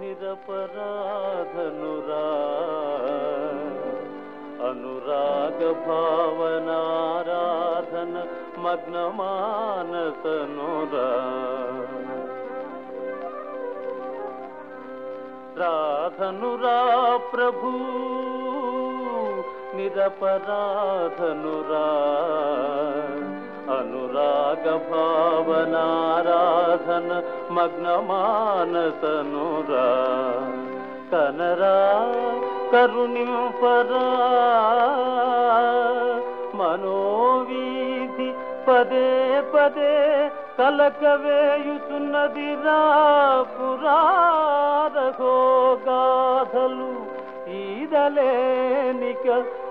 నిరపరాధనురా అనురాగ భావనారాధన మగ్నమానసనురా రాధనురా ప్రభు నిరపరాధనురా అనురాగ భావనారాధన మగ్నమానసనురా కనరా కరుణింపరా మనోవీధి పదే పదే కలకవేయుతున్నది రా పురారగో గాథలు ఈదలేనిక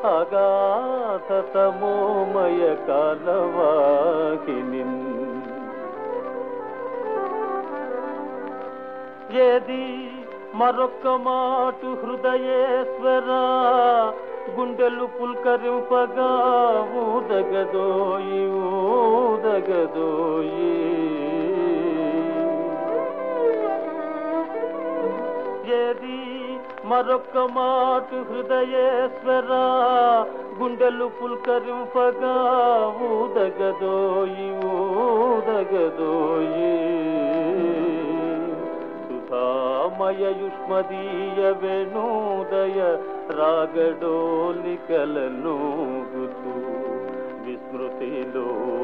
అగాధతమోమయ కాలవాహిని ఏది మరొక్క మాటు హృదయేశ్వర గుండెలు పుల్కరింపగా ఊదగదోయి ఊదగదోయి ఏది మరొక్క మాటు హృదయేశ్వర గుండెలు పుల్కరింపగా ఊదగదోయి ఊదగదోయి సుధామయ యుష్మదీయ వేణోదయ రాగడోలికలనూగుతూ విస్మృతిలో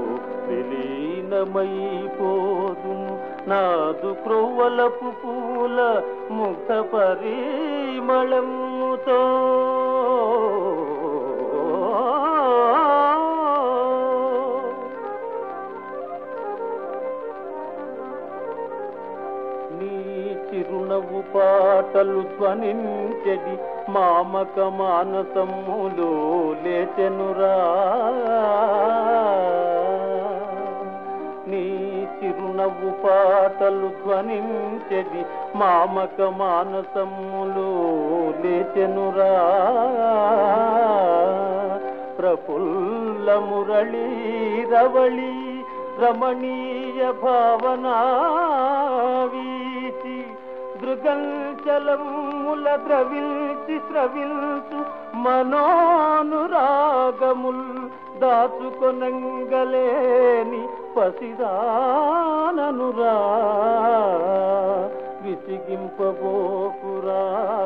విలీనమైపోదును నాదు క్రొవ్వలపు పూల ముగ్ధ పరిమళముతో నీ చిరునవ్వు పాటలు ధ్వనించెడి మామక మానసమ్ములో లేచెనురా నీ చిరునవ్వు పాటలు ధ్వనించెడి మామక మానసమ్ములో లేచెనురా ప్రఫుల్ల మురళీ రవళి రమణీయ భావనా వీచి దృగంచలముల ద్రవిల్చి స్రవిల్చు మనోనురాగముల్ దాచుకొనంగలేని పసిదాననురా విసిగింపబోకురా